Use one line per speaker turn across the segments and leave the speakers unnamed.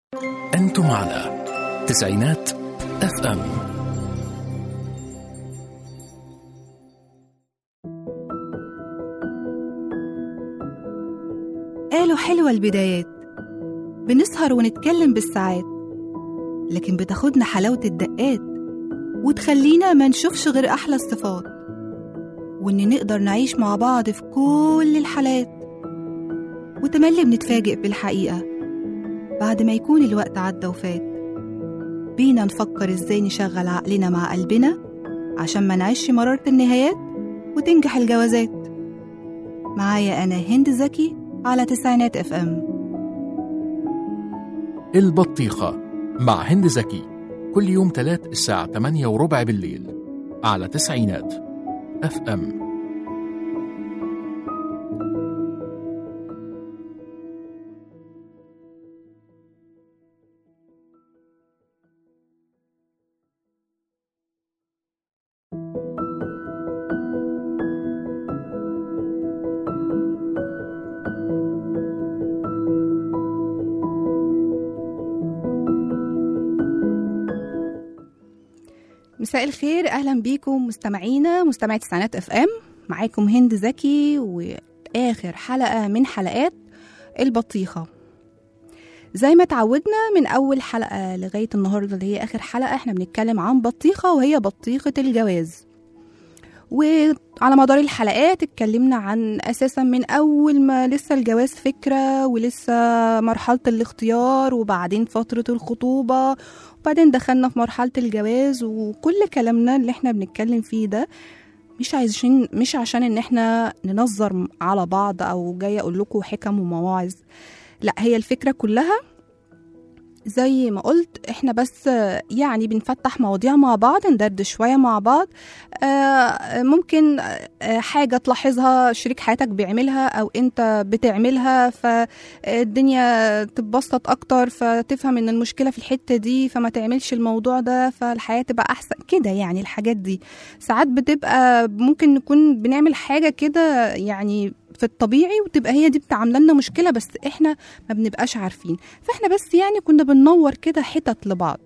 أنتم على تسعينات اف ام
قالوا حلوة البدايات بنسهر ونتكلم بالساعات لكن بتاخدنا حلاوة الدقات وتخلينا ما نشوفش غير أحلى الصفات وإن نقدر نعيش مع بعض في كل الحالات وتملي بنتفاجئ بالحقيقة بعد ما يكون الوقت عدى وفات بينا نفكر ازاي نشغل عقلنا مع قلبنا عشان ما نعيش مرارة النهايات وتنجح الجوازات معايا أنا هند زكي على تسعينات اف ام
البطيخة مع هند زكي كل يوم تلات الساعة 8 وربع بالليل على تسعينات اف ام
مساء الخير اهلا بيكم مستمعينا مستمعي تسعينات اف ام معاكم هند زكي واخر حلقه من حلقات البطيخه زي ما اتعودنا من اول حلقه لغايه النهارده اللي هي اخر حلقه احنا بنتكلم عن بطيخه وهي بطيخه الجواز وعلى مدار الحلقات اتكلمنا عن اساسا من اول ما لسه الجواز فكره ولسه مرحله الاختيار وبعدين فتره الخطوبه وبعدين دخلنا في مرحله الجواز وكل كلامنا اللي احنا بنتكلم فيه ده مش عايزين مش عشان ان احنا ننظر على بعض او جاي اقول لكم حكم ومواعظ لا هي الفكره كلها زي ما قلت احنا بس يعني بنفتح مواضيع مع بعض ندردش شوية مع بعض آه، ممكن آه، حاجة تلاحظها شريك حياتك بيعملها أو أنت بتعملها فالدنيا تتبسط أكتر فتفهم إن المشكلة في الحتة دي فما تعملش الموضوع ده فالحياة تبقى أحسن كده يعني الحاجات دي ساعات بتبقى ممكن نكون بنعمل حاجة كده يعني في الطبيعي وتبقى هي دي بتعمل لنا مشكلة بس احنا ما بنبقاش عارفين فاحنا بس يعني كنا بننور كده حتت لبعض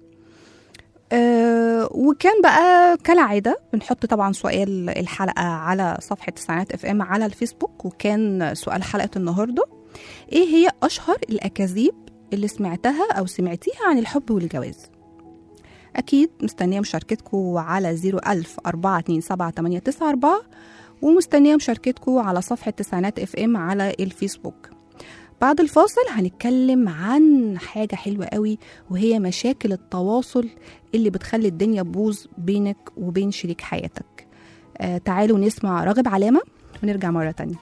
أه وكان بقى كالعادة بنحط طبعا سؤال الحلقة على صفحة تسعينات اف ام على الفيسبوك وكان سؤال حلقة النهاردة ايه هي اشهر الاكاذيب اللي سمعتها او سمعتيها عن الحب والجواز اكيد مستنية مشاركتكم على 01000 427 ومستنية مشاركتكم على صفحة تسعينات اف ام على الفيسبوك بعد الفاصل هنتكلم عن حاجة حلوة قوي وهي مشاكل التواصل اللي بتخلي الدنيا تبوظ بينك وبين شريك حياتك آه تعالوا نسمع راغب علامة ونرجع مرة تانية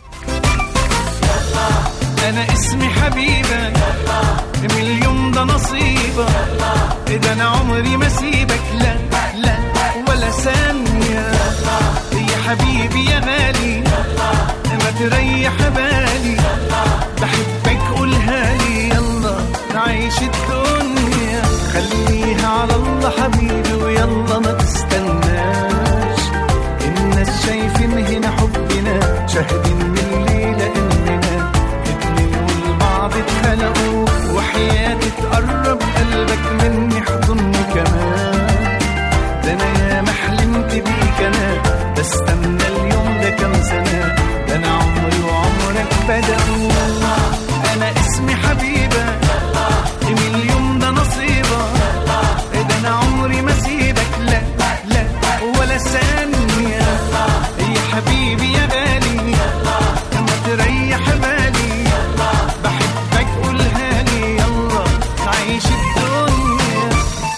انا اسمي حبيبك من اليوم ده نصيبك ده انا عمري ما سيبك لا لا ولا ثانية يا حبيبي يا غالي ما تريح بالي بحبك قولها لي يلا نعيش الدنيا خليها على الله حبيبي ويلا ما تستناش الناس شايفين هنا حبنا شاهدين من الليلة إننا اتنين والبعض اتخلقوا وحياتي تقرب قلبك مني حضني كمان ده أنا يا ما حلمت بيك أنا بستنى اليوم ده كام سنة ده أنا عمري وعمرك بدأوا أنا اسمي حبيبة من اليوم ده نصيبة ده أنا عمري ما سيبك لا لا ولا ثانية يا حبيبي يا غالي ما تريح بالي بحبك قولها لي يلا نعيش الدنيا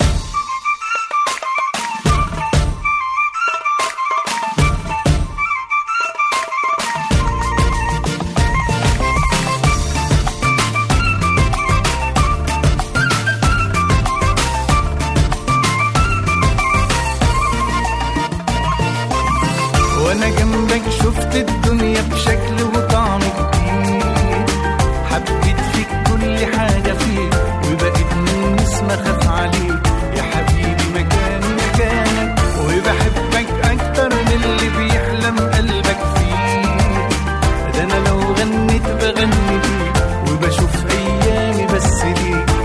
وانا جنبك شفت الدنيا بشكل وطعم جديد حبيت فيك كل حاجة فيك وبقيت من نسمة خاف عليك يا حبيبي مكاني مكانك وبحبك أكتر من اللي بيحلم قلبك فيه ده أنا لو غنيت بغني ليك وبشوف أيامي بس ليك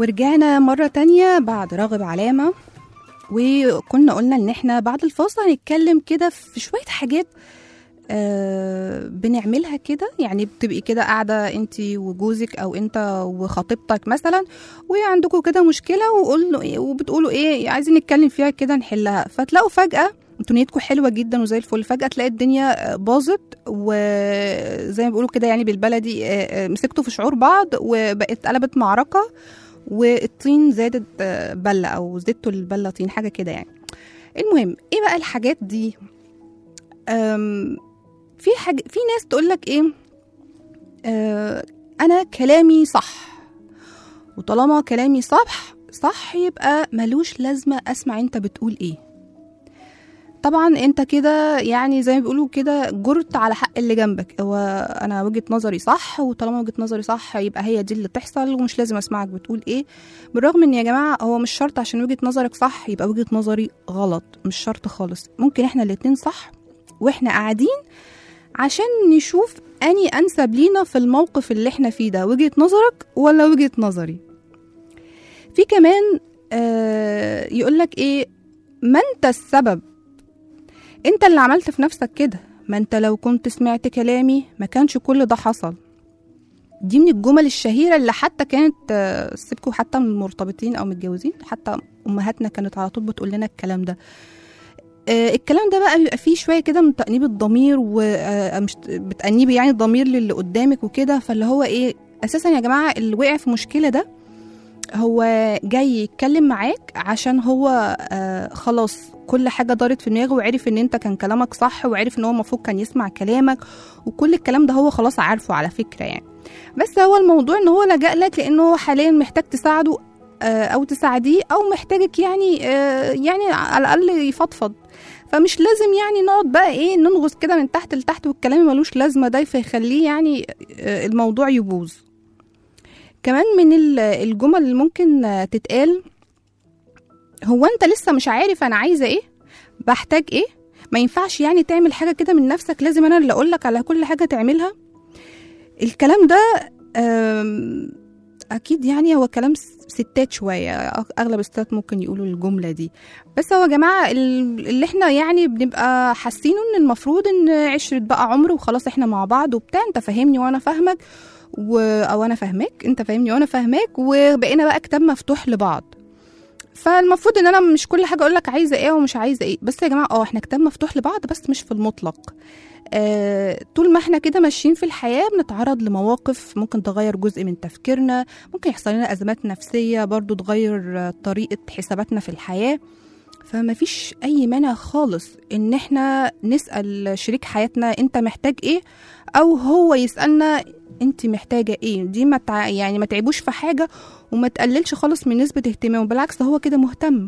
ورجعنا مرة تانية بعد راغب علامة وكنا قلنا ان احنا بعد الفاصل هنتكلم كده في شوية حاجات آه بنعملها كده يعني بتبقي كده قاعدة انت وجوزك او انت وخطيبتك مثلا وعندكم كده مشكلة وقولوا ايه وبتقولوا ايه عايزين نتكلم فيها كده نحلها فتلاقوا فجأة انتوا نيتكم حلوة جدا وزي الفل فجأة تلاقي الدنيا باظت وزي ما بيقولوا كده يعني بالبلدي آه، آه، مسكتوا في شعور بعض وبقت قلبت معركة والطين زادت آه، بلة او زدتوا البلة طين حاجة كده يعني المهم ايه بقى الحاجات دي أم، في حاجة في ناس تقول لك ايه آه انا كلامي صح وطالما كلامي صح صح يبقى ملوش لازمة اسمع انت بتقول ايه طبعا انت كده يعني زي ما بيقولوا كده جرت على حق اللي جنبك هو انا وجهة نظري صح وطالما وجهة نظري صح يبقى هي دي اللي تحصل ومش لازم اسمعك بتقول ايه بالرغم ان يا جماعة هو مش شرط عشان وجهة نظرك صح يبقى وجهة نظري غلط مش شرط خالص ممكن احنا الاتنين صح واحنا قاعدين عشان نشوف اني انسب لينا في الموقف اللي احنا فيه ده وجهة نظرك ولا وجهة نظري في كمان آه يقولك ايه ما انت السبب انت اللي عملت في نفسك كده ما انت لو كنت سمعت كلامي ما كانش كل ده حصل دي من الجمل الشهيرة اللي حتى كانت آه، سيبكوا حتى من المرتبطين أو متجوزين حتى أمهاتنا كانت على طول بتقول لنا الكلام ده آه، الكلام ده بقى بيبقى فيه شويه كده من تأنيب الضمير ومش بتأنيبي يعني الضمير للي قدامك وكده فاللي هو ايه اساسا يا جماعه اللي وقع في مشكله ده هو جاي يتكلم معاك عشان هو آه خلاص كل حاجة دارت في دماغه وعرف ان انت كان كلامك صح وعرف ان هو المفروض كان يسمع كلامك وكل الكلام ده هو خلاص عارفه على فكرة يعني بس هو الموضوع ان هو لجأ لك لانه هو حاليا محتاج تساعده آه او تساعديه او محتاجك يعني آه يعني على الاقل يفضفض فمش لازم يعني نقعد بقى ايه ننغص كده من تحت لتحت والكلام ملوش لازمه ده فيخليه يعني آه، الموضوع يبوظ كمان من ال- الجمل اللي ممكن آه، تتقال هو انت لسه مش عارف انا عايزه ايه بحتاج ايه ما ينفعش يعني تعمل حاجه كده من نفسك لازم انا اللي اقولك على كل حاجه تعملها الكلام ده آم، اكيد يعني هو كلام س- ستات شويه أغ- اغلب الستات ممكن يقولوا الجمله دي بس هو يا جماعه ال- اللي احنا يعني بنبقى حاسينه ان المفروض ان عشره بقى عمر وخلاص احنا مع بعض وبتاع انت فاهمني وانا فاهمك و... او انا فاهمك انت فاهمني وانا فاهماك وبقينا بقى كتاب مفتوح لبعض فالمفروض ان انا مش كل حاجه اقول لك عايزه ايه ومش عايزه ايه بس يا جماعه اه احنا كتاب مفتوح لبعض بس مش في المطلق آه طول ما احنا كده ماشيين في الحياه بنتعرض لمواقف ممكن تغير جزء من تفكيرنا ممكن يحصل لنا ازمات نفسيه برضو تغير آه، طريقه حساباتنا في الحياه فما فيش اي مانع خالص ان احنا نسال شريك حياتنا انت محتاج ايه او هو يسالنا انت محتاجه ايه دي ما تع... يعني ما تعيبوش في حاجه وما تقللش خالص من نسبه اهتمامه بالعكس ده هو كده مهتم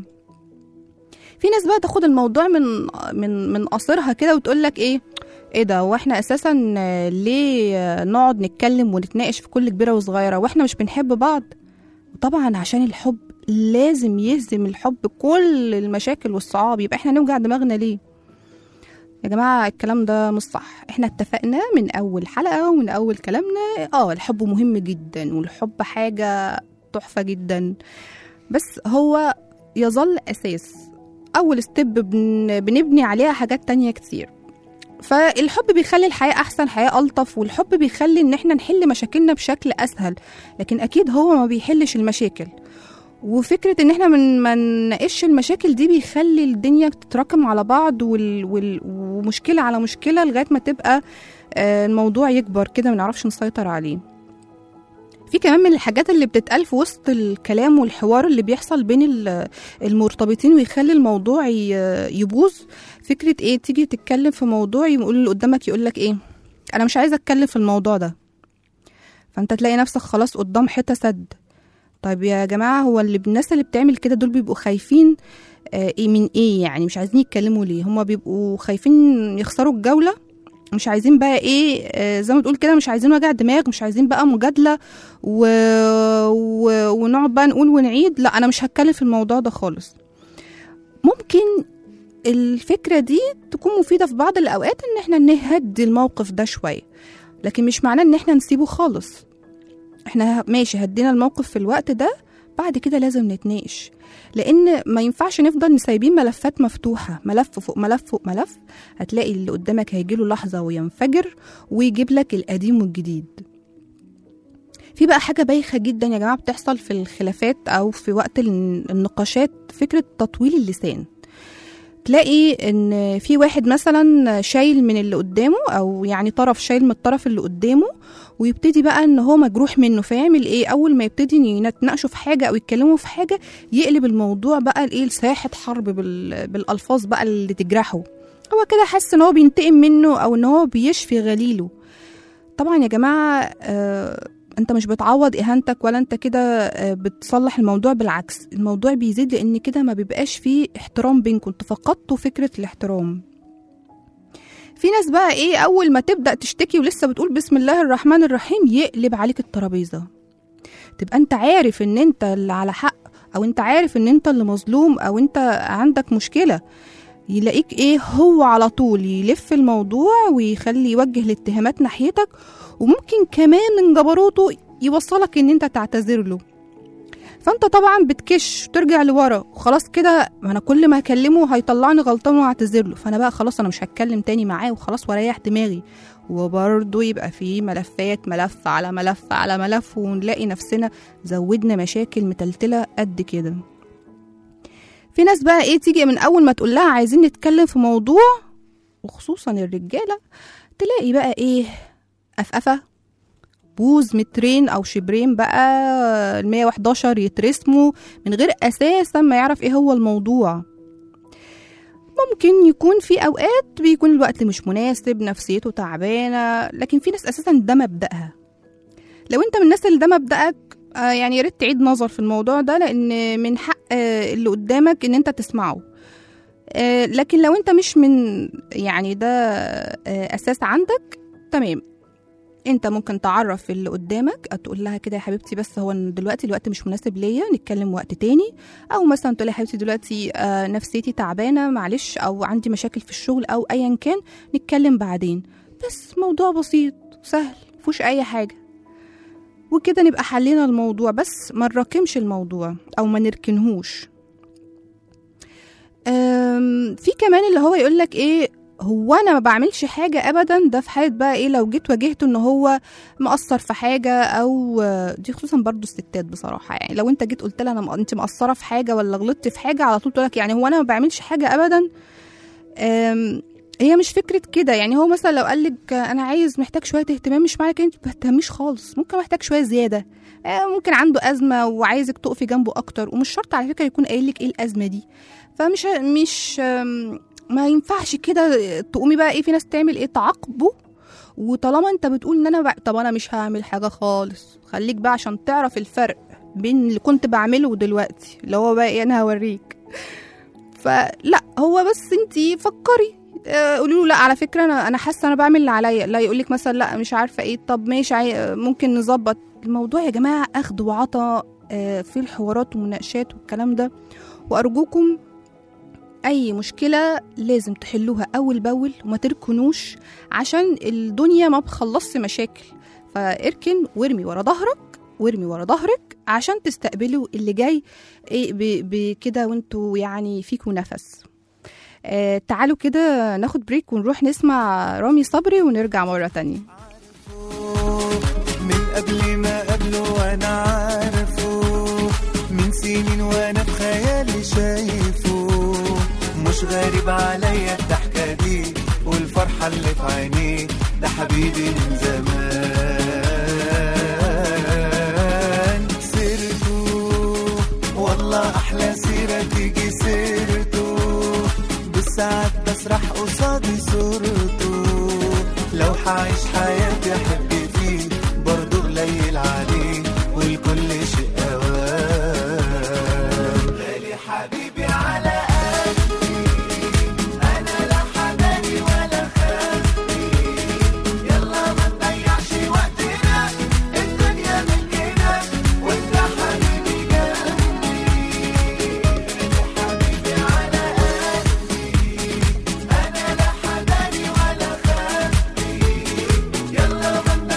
في ناس بقى تاخد الموضوع من من من قصرها كده وتقول لك ايه ايه ده واحنا اساسا آه، ليه آه، نقعد نتكلم ونتناقش في كل كبيره وصغيره واحنا مش بنحب بعض طبعا عشان الحب لازم يهزم الحب كل المشاكل والصعاب يبقى احنا نوجع دماغنا ليه يا جماعة الكلام ده مش صح احنا اتفقنا من اول حلقة ومن اول كلامنا اه الحب مهم جدا والحب حاجة تحفة جدا بس هو يظل اساس اول ستيب بن بنبني عليها حاجات تانية كتير فالحب بيخلي الحياة أحسن حياة ألطف والحب بيخلي إن إحنا نحل مشاكلنا بشكل أسهل لكن أكيد هو ما بيحلش المشاكل وفكرة إن إحنا من ما نناقش المشاكل دي بيخلي الدنيا تتراكم على بعض وال... وال... ومشكلة على مشكلة لغاية ما تبقى آه، الموضوع يكبر كده ما نعرفش نسيطر عليه في كمان من الحاجات اللي بتتقال في وسط الكلام والحوار اللي بيحصل بين ال- المرتبطين ويخلي الموضوع ي- يبوظ فكرة ايه تيجي تتكلم في موضوع يقول اللي قدامك يقول لك ايه انا مش عايزه اتكلم في الموضوع ده فانت تلاقي نفسك خلاص قدام حيطه سد طيب يا جماعه هو اللي الناس اللي بتعمل كده دول بيبقوا خايفين آه، ايه من ايه يعني مش عايزين يتكلموا ليه هما بيبقوا خايفين يخسروا الجوله مش عايزين بقى ايه آه، زي ما تقول كده مش عايزين وجع دماغ مش عايزين بقى مجادله و... و... ونقعد بقى نقول ونعيد لا انا مش هتكلم في الموضوع ده خالص ممكن الفكرة دي تكون مفيدة في بعض الأوقات إن احنا نهدي الموقف ده شوية لكن مش معناه إن احنا نسيبه خالص احنا ماشي هدينا الموقف في الوقت ده بعد كده لازم نتناقش لان ما ينفعش نفضل سايبين ملفات مفتوحه ملف فوق ملف فوق ملف هتلاقي اللي قدامك هيجيله لحظه وينفجر ويجيب لك القديم والجديد في بقى حاجة بايخة جدا يا جماعة بتحصل في الخلافات أو في وقت الن- النقاشات فكرة تطويل اللسان تلاقي ان في واحد مثلا شايل من اللي قدامه او يعني طرف شايل من الطرف اللي قدامه ويبتدي بقى ان هو مجروح منه فيعمل ايه اول ما يبتدي يتناقشوا في حاجه او يتكلموا في حاجه يقلب الموضوع بقى لايه لساحه حرب بال... بالالفاظ بقى اللي تجرحه هو كده حاسس ان هو بينتقم منه او ان هو بيشفي غليله طبعا يا جماعه آه انت مش بتعوض اهانتك ولا انت كده آه، بتصلح الموضوع بالعكس الموضوع بيزيد لان كده ما بيبقاش فيه احترام بينكم انتوا فقدتوا فكره الاحترام في ناس بقى ايه اول ما تبدا تشتكي ولسه بتقول بسم الله الرحمن الرحيم يقلب عليك الترابيزه تبقى انت عارف ان انت اللي على حق او انت عارف ان انت اللي مظلوم او انت عندك مشكله يلاقيك ايه هو على طول يلف الموضوع ويخلي يوجه الاتهامات ناحيتك وممكن كمان من جبروته يوصلك ان انت تعتذر له فانت طبعا بتكش وترجع لورا وخلاص كده ما انا كل ما اكلمه هيطلعني غلطان واعتذر له فانا بقى خلاص انا مش هتكلم تاني معاه وخلاص واريح دماغي وبرضه يبقى في ملفات ملف على ملف على ملف ونلاقي نفسنا زودنا مشاكل متلتلة قد كده في ناس بقى ايه تيجي من اول ما تقول لها عايزين نتكلم في موضوع وخصوصا الرجالة تلاقي بقى ايه أفأفة بوز مترين او شبرين بقى ال 111 يترسموا من غير اساسا ما يعرف ايه هو الموضوع ممكن يكون في اوقات بيكون الوقت مش مناسب نفسيته تعبانه لكن في ناس اساسا ده مبدأها لو انت من الناس اللي ده مبدأك آه، يعني يا ريت تعيد نظر في الموضوع ده لان من حق آه، اللي قدامك ان انت تسمعه آه، لكن لو انت مش من يعني ده آه، اساس عندك تمام انت ممكن تعرف اللي قدامك تقول لها كده يا حبيبتي بس هو إن دلوقتي الوقت مش مناسب ليا نتكلم وقت تاني او مثلا تقول لها يا حبيبتي دلوقتي آه، نفسيتي تعبانه معلش او عندي مشاكل في الشغل او ايا كان نتكلم بعدين بس موضوع بسيط سهل مفيهوش اي حاجه وكده نبقى حلينا الموضوع بس ما نراكمش الموضوع او ما نركنهوش أم، في كمان اللي هو يقول لك ايه هو انا ما بعملش حاجه ابدا ده في حاله بقى ايه لو جيت واجهته ان هو مقصر في حاجه او دي خصوصا برضو الستات بصراحه يعني لو انت جيت قلت لها انا م- انت مقصره في حاجه ولا غلطت في حاجه على طول تقول لك يعني هو انا ما بعملش حاجه ابدا أم، هي مش فكره كده يعني هو مثلا لو قال لك انا عايز محتاج شويه اهتمام مش معنى كده انت ما بتهتميش خالص ممكن محتاج شويه زياده آه، ممكن عنده ازمه وعايزك تقفي جنبه اكتر ومش شرط على فكره يكون قايل لك ايه الازمه دي فمش مش أم، ما ينفعش كده تقومي بقى ايه في ناس تعمل ايه تعاقبه وطالما انت بتقول ان انا بقى طب انا مش هعمل حاجه خالص خليك بقى عشان تعرف الفرق بين اللي كنت بعمله ودلوقتي اللي هو بقى ايه انا هوريك فلا هو بس انتي فكري آه، قولي له لا على فكره انا انا حاسه انا بعمل اللي عليا لا يقول لك مثلا لا مش عارفه ايه طب ماشي عاي- ممكن نظبط الموضوع يا جماعه اخد وعطا آه، في الحوارات والمناقشات والكلام ده وارجوكم اي مشكله لازم تحلوها اول باول وما تركنوش عشان الدنيا ما بخلصش مشاكل فاركن وارمي ورا ظهرك وارمي ورا ظهرك عشان تستقبلوا اللي جاي إيه ب- بكده وانتوا يعني فيكوا نفس آه تعالوا كده ناخد بريك ونروح نسمع رامي صبري ونرجع مرة تانية
من قبل ما قبله وانا عارفه من سنين وانا في خيالي شايفه مش غريب عليا الضحكة دي والفرحة اللي في عينيه ده حبيبي من زمان سيرته والله أحلى سيرة تيجي سيرته بالساعات بسرح قصادي صورته لو حعيش حياتي أحب فيه برضه قليل عليه والكل شيء أوان غالي حبيبي على قلبي أنا لا حداني ولا خافي يلا ما نضيعش وقتنا الدنيا ملكنا وانت حبيبي جنبي غالي حبيبي على قلبي أنا لا حداني ولا خافي يلا ما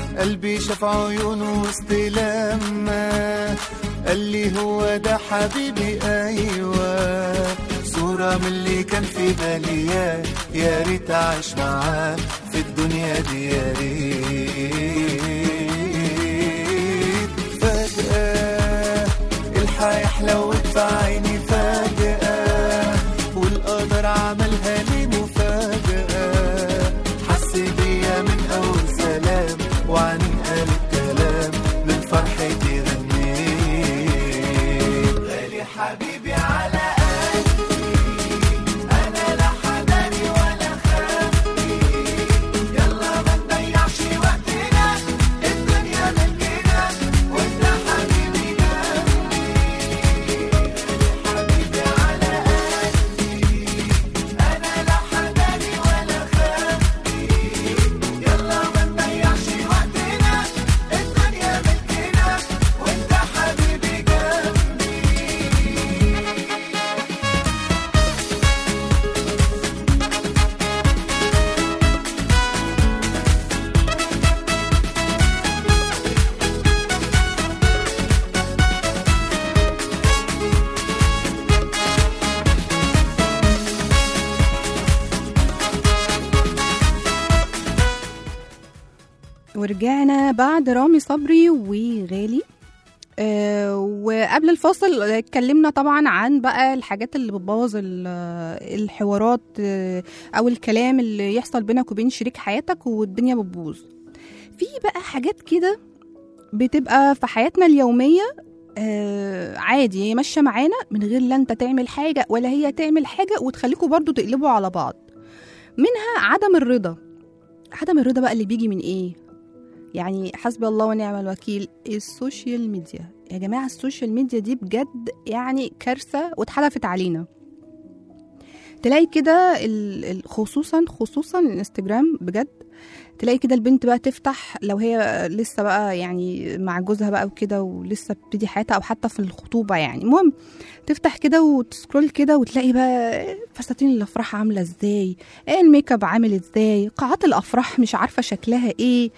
قلبي شاف عيونه وسط لما قال لي هو ده حبيبي ايوه صورة من اللي كان في بالي يا يا ريت اعيش معاه في الدنيا دي يا ريت فجأة الحياة حلوت في عيني فجأة والقدر عملها لي مفاجأة حس بيا من أول سلام وعني قال الكلام من فرحتي غنيت غالي حبيبي على قلبي أنا لا حداني ولا خافي يلا ما نضيعش وقتنا الدنيا ملكنا وانت حبيبي جنبي حبيبي على قلبي أنا لا حداني ولا خافي يلا ما نضيعش وقتنا الدنيا ملكنا وانت حبيبي جنبي
ورجعنا بعد رامي صبري وغالي آه وقبل الفاصل اتكلمنا طبعا عن بقى الحاجات اللي بتبوظ ال- الحوارات آه، او الكلام اللي يحصل بينك وبين شريك حياتك والدنيا بتبوظ في بقى حاجات كده بتبقى في حياتنا اليومية آه عادي هي ماشية معانا من غير لا انت تعمل حاجة ولا هي تعمل حاجة وتخليكوا برضو تقلبوا على بعض منها عدم الرضا عدم الرضا بقى اللي بيجي من ايه يعني حسبي الله ونعم الوكيل السوشيال ميديا يا جماعة السوشيال ميديا دي بجد يعني كارثة واتحدفت علينا تلاقي كده ال- ال- خصوصا خصوصا الانستجرام بجد تلاقي كده البنت بقى تفتح لو هي لسه بقى يعني مع جوزها بقى وكده ولسه بتبتدي حياتها او حتى في الخطوبه يعني المهم تفتح كده وتسكرول كده وتلاقي بقى فساتين الافراح عامله ازاي الميك اب عامل ازاي قاعات الافراح مش عارفه شكلها ايه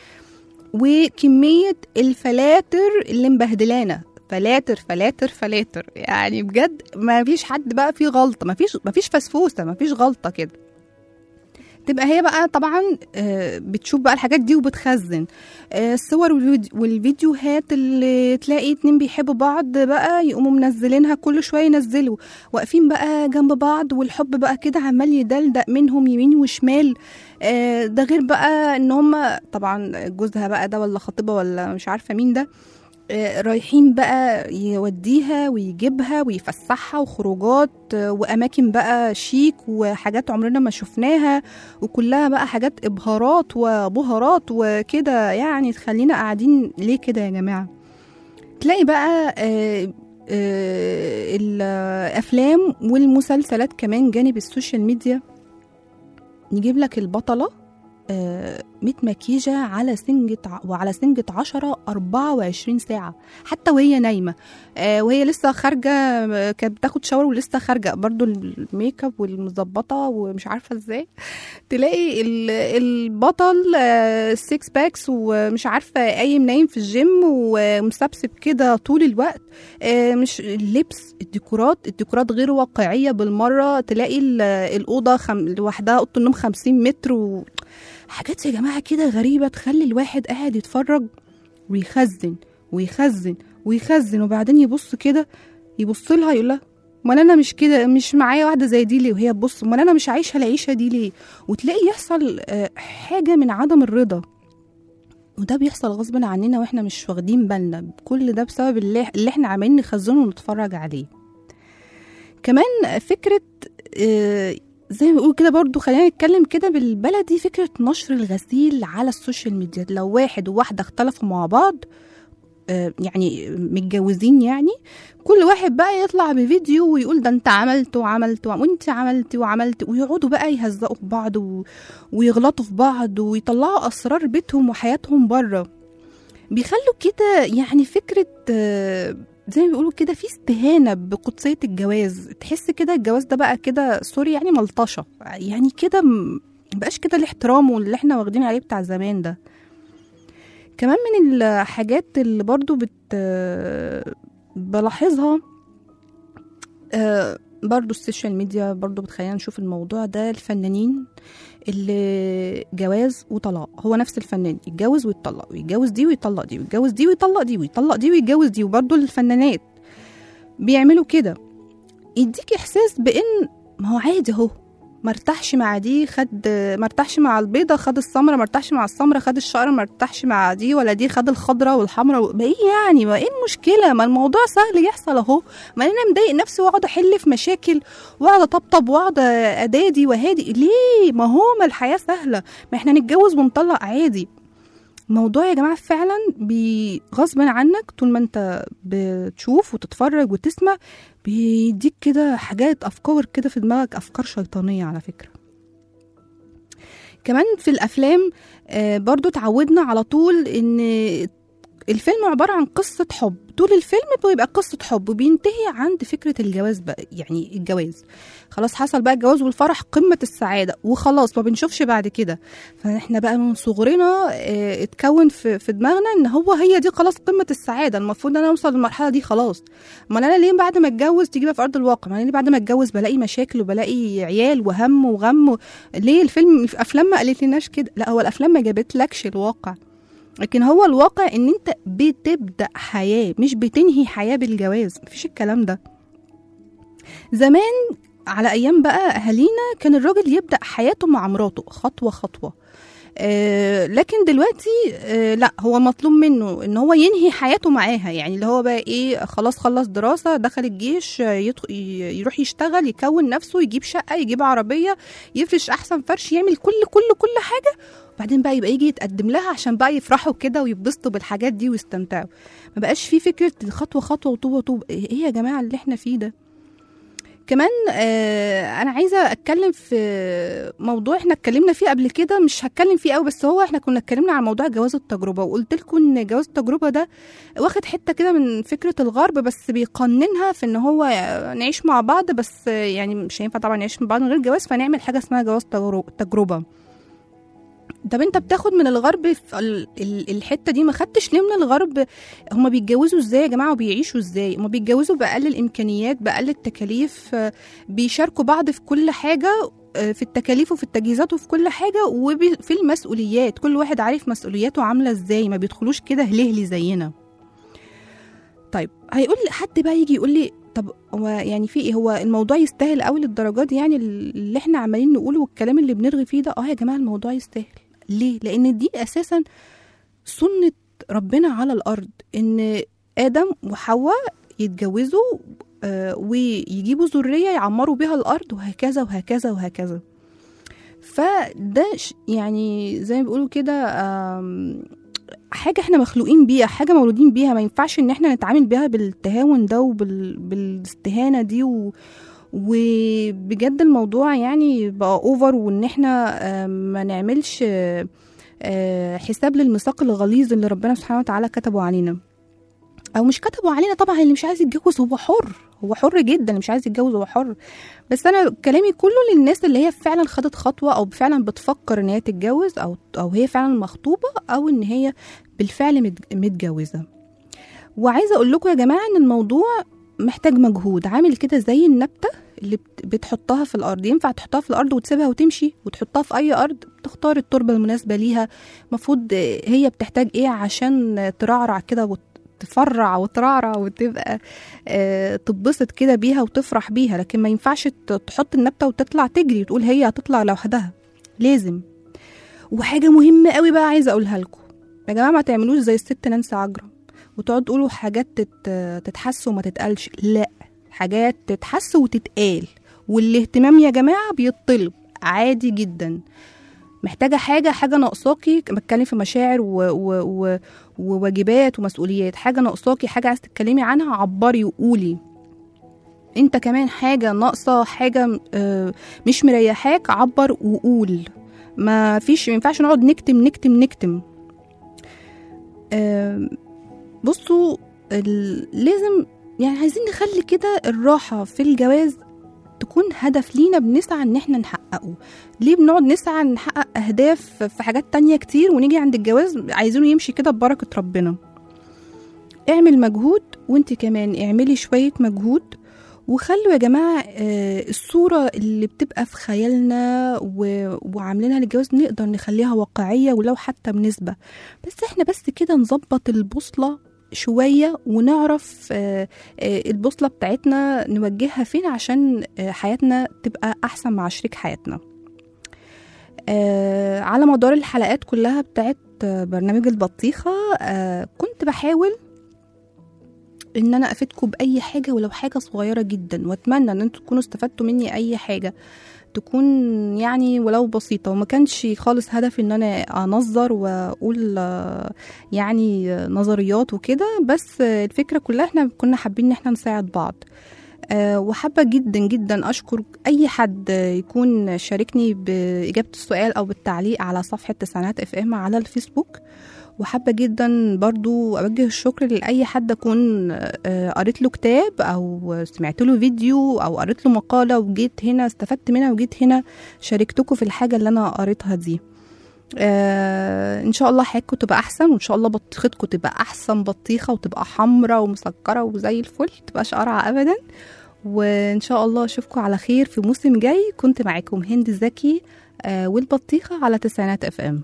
وكميه الفلاتر اللي مبهدلانا فلاتر فلاتر فلاتر يعني بجد ما فيش حد بقى فيه غلطه ما فيش ما فيش فسفوسه ما فيش غلطه كده تبقى هي بقى طبعا آه، بتشوف بقى الحاجات دي وبتخزن آه، الصور والفيديو- والفيديوهات اللي تلاقي اتنين بيحبوا بعض بقى يقوموا منزلينها كل شويه ينزلوا واقفين بقى جنب بعض والحب بقى كده عمال يدلدق منهم يمين وشمال آه، ده غير بقى ان هم طبعا جوزها بقى ده ولا خطيبها ولا مش عارفه مين ده آه، رايحين بقى يوديها ويجيبها ويفسحها وخروجات آه، واماكن بقى شيك وحاجات عمرنا ما شفناها وكلها بقى حاجات ابهارات وبهارات وكده يعني تخلينا قاعدين ليه كده يا جماعه تلاقي بقى آه، آه، الافلام والمسلسلات كمان جانب السوشيال ميديا نجيب لك البطله آه، متمكيجة على سنجة ع- وعلى سنجة عشرة أربعة وعشرين ساعة حتى وهي نايمة آه، وهي لسه خارجة آه، كانت بتاخد شاور ولسه خارجة برضو الميك اب والمظبطة ومش عارفة ازاي تلاقي ال- البطل آه، سيكس باكس ومش عارفة قايم نايم في الجيم ومسبسب كده طول الوقت آه، مش اللبس الديكورات الديكورات غير واقعية بالمرة تلاقي ال- الأوضة خم... لوحدها أوضة النوم 50 متر و... حاجات يا جماعة كده غريبة تخلي الواحد قاعد يتفرج ويخزن ويخزن ويخزن وبعدين يبص كده يبص لها يقول لها امال انا مش كده مش معايا واحده زي دي ليه وهي تبص امال انا مش عايشه العيشه دي ليه وتلاقي يحصل آه، حاجه من عدم الرضا وده بيحصل غصب عننا واحنا مش واخدين بالنا كل ده بسبب اللي, اللي احنا عمالين نخزنه ونتفرج عليه كمان فكره آه، زي ما بيقولوا كده برضو خلينا نتكلم كده بالبلدي فكرة نشر الغسيل على السوشيال ميديا لو واحد وواحدة اختلفوا مع بعض آه، يعني متجوزين يعني كل واحد بقى يطلع بفيديو ويقول ده انت عملت وعملت وانت عملت وعملت ويقعدوا بقى يهزقوا في بعض و... ويغلطوا في بعض ويطلعوا اسرار بيتهم وحياتهم بره بيخلوا كده يعني فكرة آه، زي ما بيقولوا كده في استهانة بقدسية الجواز تحس كده الجواز ده بقى كده سوري يعني ملطشة يعني كده م- مبقاش كده الاحترام واللي احنا واخدين عليه بتاع زمان ده كمان من الحاجات اللي برضو بت بلاحظها آه، برضو السوشيال ميديا برضو بتخلينا نشوف الموضوع ده الفنانين اللي جواز وطلاق هو نفس الفنان يتجوز ويتطلق ويتجوز دي ويطلق دي ويتجوز دي ويطلق دي ويطلق دي ويتجوز دي وبرضو الفنانات بيعملوا كده يديك احساس بان ما هو عادي اهو مرتاحش مع دي خد مرتاحش مع البيضة خد السمرة مرتاحش مع السمرة خد الشقرة مرتاحش مع دي ولا دي خد الخضرة والحمرة ما ايه يعني ما ايه المشكلة ما الموضوع سهل يحصل اهو ما انا مضايق نفسي واقعد احل في مشاكل واقعد اطبطب واقعد ادادي وهادي ليه ما هو ما الحياة سهلة ما احنا نتجوز ونطلق عادي الموضوع يا جماعة فعلا بي- غصب عنك طول ما انت بتشوف وتتفرج وتسمع بيديك كده حاجات افكار كده في دماغك افكار شيطانيه على فكره كمان في الافلام آه، برضو اتعودنا على طول ان الفيلم عبارة عن قصة حب طول الفيلم بيبقى قصة حب وبينتهي عند فكرة الجواز بقى يعني الجواز خلاص حصل بقى الجواز والفرح قمة السعادة وخلاص ما بنشوفش بعد كده فاحنا بقى من صغرنا اه اتكون في, في دماغنا ان هو هي دي خلاص قمة السعادة المفروض ان انا اوصل للمرحلة دي خلاص ما انا ليه بعد ما اتجوز تيجي بقى في ارض الواقع ما انا ليه بعد ما اتجوز بلاقي مشاكل وبلاقي عيال وهم وغم و... ليه الفيلم الافلام ما قالت لناش كده لا هو الافلام ما جابتلكش الواقع لكن هو الواقع ان انت بتبدا حياه مش بتنهي حياه بالجواز مفيش الكلام ده زمان على ايام بقى اهالينا كان الراجل يبدا حياته مع مراته خطوه خطوه آه لكن دلوقتي آه لا هو مطلوب منه ان هو ينهي حياته معاها يعني اللي هو بقى ايه خلاص خلص دراسه دخل الجيش آه، يدخ- ي- يروح يشتغل يكون نفسه يجيب شقه يجيب عربيه يفرش احسن فرش يعمل كل كل كل حاجه وبعدين بقى يبقى يجي يتقدم لها عشان بقى يفرحوا كده ويتبسطوا بالحاجات دي ويستمتعوا ما بقاش في فكره خطوه خطوه وطوبه طوبه ايه يا جماعه اللي احنا فيه ده كمان آه انا عايزه اتكلم في موضوع احنا اتكلمنا فيه قبل كده مش هتكلم فيه قوي بس هو احنا كنا اتكلمنا عن موضوع جواز التجربه وقلت لكم ان جواز التجربه ده واخد حته كده من فكره الغرب بس بيقننها في ان هو نعيش مع بعض بس يعني مش هينفع طبعا نعيش مع بعض من غير جواز فنعمل حاجه اسمها جواز تجرو- تجربه طب انت بتاخد من الغرب في ال- ال- الحته دي ما خدتش ليه من الغرب هما بيتجوزوا ازاي يا جماعه وبيعيشوا ازاي هما بيتجوزوا باقل الامكانيات باقل التكاليف آه، بيشاركوا بعض في كل حاجه آه، في التكاليف وفي التجهيزات وفي كل حاجه وفي المسؤوليات كل واحد عارف مسؤولياته عامله ازاي ما بيدخلوش كده هلهلي زينا طيب هيقول لي حد بقى يجي يقول لي طب هو يعني في ايه هو الموضوع يستاهل قوي للدرجات دي يعني اللي احنا عمالين نقوله والكلام اللي بنرغي فيه ده اه يا جماعه الموضوع يستاهل ليه لان دي اساسا سنه ربنا على الارض ان ادم وحواء يتجوزوا آه، ويجيبوا ذريه يعمروا بها الارض وهكذا وهكذا وهكذا فده ش- يعني زي ما بيقولوا كده آم، حاجة احنا مخلوقين بيها حاجة مولودين بيها ما ينفعش ان احنا نتعامل بيها بالتهاون ده وبالاستهانة دي و... وبجد الموضوع يعني بقى اوفر وان احنا آه، ما نعملش آه، آه، حساب للميثاق الغليظ اللي ربنا سبحانه وتعالى كتبه علينا او مش كتبه علينا طبعا اللي مش عايز يتجوز هو حر هو حر جدا اللي مش عايز يتجوز هو حر بس انا كلامي كله للناس اللي هي فعلا خدت خطوه او فعلا بتفكر ان هي تتجوز او او هي فعلا مخطوبه او ان هي بالفعل متج- متجوزه وعايزه اقول لكم يا جماعه ان الموضوع محتاج مجهود عامل كده زي النبته اللي بت- بتحطها في الارض ينفع تحطها في الارض وتسيبها وتمشي وتحطها في اي ارض تختار التربه المناسبه ليها المفروض هي بتحتاج ايه عشان ترعرع كده وتفرع وترعرع وتبقى آه، تتبسط كده بيها وتفرح بيها لكن ما ينفعش ت- تحط النبته وتطلع تجري وتقول هي هتطلع لوحدها لازم وحاجه مهمه قوي بقى عايزه اقولها لكم يا جماعه ما تعملوش زي الست نانسي عجرم وتقعد تقولوا حاجات تت... تتحس وما تتقالش لا حاجات تتحس وتتقال والاهتمام يا جماعه بيطلب عادي جدا محتاجه حاجه حاجه ناقصاكي بتكلم في مشاعر و... و... و... وواجبات ومسؤوليات حاجه ناقصاكي حاجه عايزه تتكلمي عنها عبري وقولي انت كمان حاجه ناقصه حاجه آه، مش مريحاك عبر وقول ما فيش ما ينفعش نقعد نكتم نكتم نكتم آم، بصوا ال- لازم يعني عايزين نخلي كده الراحة في الجواز يكون هدف لينا بنسعى ان احنا نحققه ليه بنقعد نسعى نحقق اهداف في حاجات تانية كتير ونيجي عند الجواز عايزينه يمشي كده ببركة ربنا اعمل مجهود وانت كمان اعملي شوية مجهود وخلوا يا جماعة آه، الصورة اللي بتبقى في خيالنا و- وعاملينها للجواز نقدر نخليها واقعية ولو حتى بنسبة بس احنا بس كده نظبط البوصلة شوية ونعرف آه، آه، البوصلة بتاعتنا نوجهها فين عشان آه، حياتنا تبقى أحسن مع شريك حياتنا آه، على مدار الحلقات كلها بتاعت آه، برنامج البطيخة آه، كنت بحاول ان انا افيدكم باي حاجه ولو حاجه صغيره جدا واتمنى ان انتوا تكونوا استفدتوا مني اي حاجه تكون يعني ولو بسيطة وما كانش خالص هدفي ان انا انظر واقول آه، يعني آه، نظريات وكده بس آه، الفكرة كلها احنا كنا حابين ان احنا نساعد بعض آه، وحابة جدا جدا أشكر أي حد آه، يكون شاركني بإجابة السؤال أو بالتعليق على صفحة تسعينات اف ام على الفيسبوك وحابة جدا برضو أوجه الشكر لأي حد أكون آه، قريت له كتاب أو سمعت له فيديو أو قريت له مقالة وجيت هنا استفدت منها وجيت هنا شاركتكم في الحاجة اللي أنا قريتها دي آه ان شاء الله حياتكم تبقى احسن وان شاء الله بطيختكم تبقى احسن بطيخه وتبقى حمراء ومسكره وزي الفل تبقاش قرعه ابدا وان شاء الله اشوفكم على خير في موسم جاي كنت معاكم هند زكي آه والبطيخه على تسعينات اف ام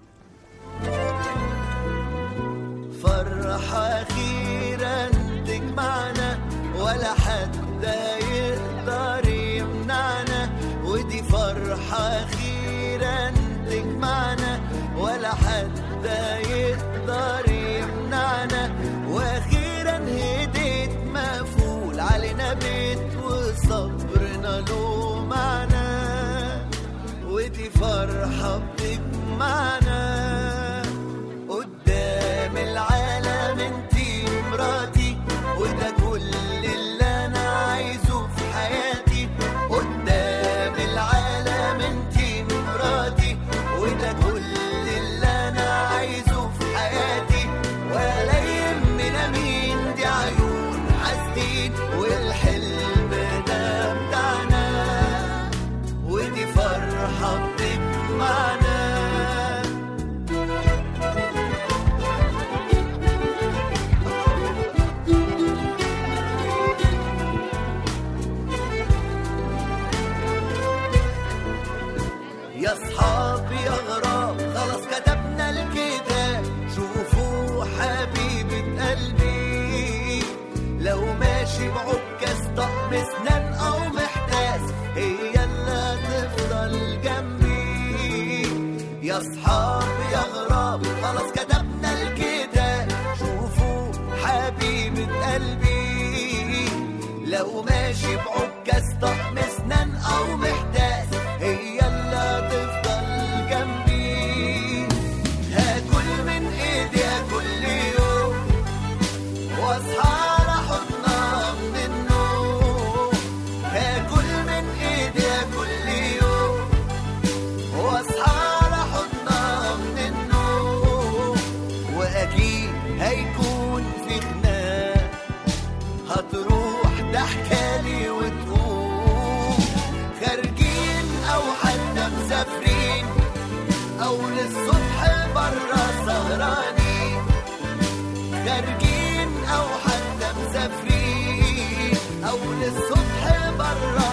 فرحة أخيرا تجمعنا ولا حد يقدر يمنعنا ودي فرحة أخيرا تجمعنا ولا حد يقدر يمنعنا وأخيرا هديت مقفول علينا بيت وصبرنا له معنى ودي فرحة بتجمعنا قدام العالم انتي مراتي وده كل اللي انا عايزه في حياتي قدام العالم انتي مراتي وده كل اللي انا عايزه في حياتي ولا يهمنا مين دي عيون حاسدين والحلم ده بتاعنا ودي فرحة بتجمعنا يا صحاب يا غراب خلاص كتبنا الكتاب شوفوا حبيبة قلبي لو ماشي بعكاز طقم اسنان او محتاس هي اللي هتفضل جنبي يا صحاب يا غراب خلاص كتبنا الكتاب شوفوا حبيبة قلبي لو ماشي بعكاز طقم اسنان او محتاس هي اللي هتفضل جنبي هاكل من ايديها كل يوم واصحى على حضنها من النوم هاكل من ايديها كل يوم واصحى على حضنها من النوم واكيد هيكون في خناق هتروح ضحكالي وتقوم خارجين او حتى مسافرين او للصبح برا سهرانين خارجين او حتى مسافرين او للصبح برا